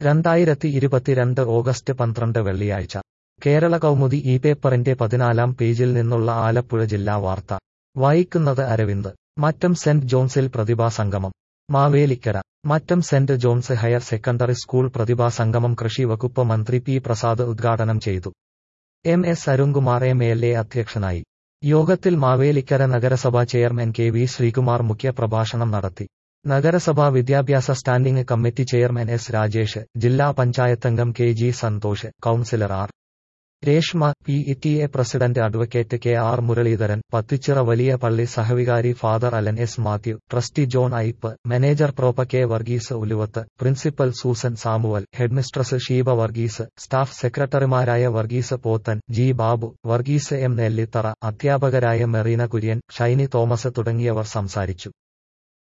രണ്ടായിരത്തി ഇരുപത്തിരണ്ട് ഓഗസ്റ്റ് പന്ത്രണ്ട് വെള്ളിയാഴ്ച കേരള കൗമുദി ഈ പേപ്പറിന്റെ പതിനാലാം പേജിൽ നിന്നുള്ള ആലപ്പുഴ ജില്ലാ വാർത്ത വായിക്കുന്നത് അരവിന്ദ് മറ്റം സെന്റ് ജോൺസിൽ പ്രതിഭാസംഗമം Mavelikkara Mattam saint Johns higher secondary school പ്രതിഭാസംഗമം കൃഷി വകുപ്പ് മന്ത്രി പി പ്രസാദ് ഉദ്ഘാടനം ചെയ്തു M S Arunkumar M L A അധ്യക്ഷനായി യോഗത്തിൽ മാവേലിക്കര നഗരസഭാ ചെയർമാൻ കെ വി ശ്രീകുമാർ മുഖ്യ പ്രഭാഷണം നടത്തി നഗരസഭാ വിദ്യാഭ്യാസ standing committee chairman S Rajesh ജില്ലാ പഞ്ചായത്തംഗം K G Santhosh councillor R Reshma P E T A president advocate K R Muraleedharan Pathichira വലിയ പള്ളി സഹവികാരി father Alan S Mathew trustee John Ipe manager പ്രോപ്പ K Varghese Uluvath principal Susan Samuel headmistress Sheeba Varghese staff സെക്രട്ടറിമാരായ വർഗീസ് പോത്തൻ ജി ബാബു വർഗീസ് എം നെല്ലിത്തറ അധ്യാപകരായ Merina Kurian Shiny Thomas തുടങ്ങിയവർ സംസാരിച്ചു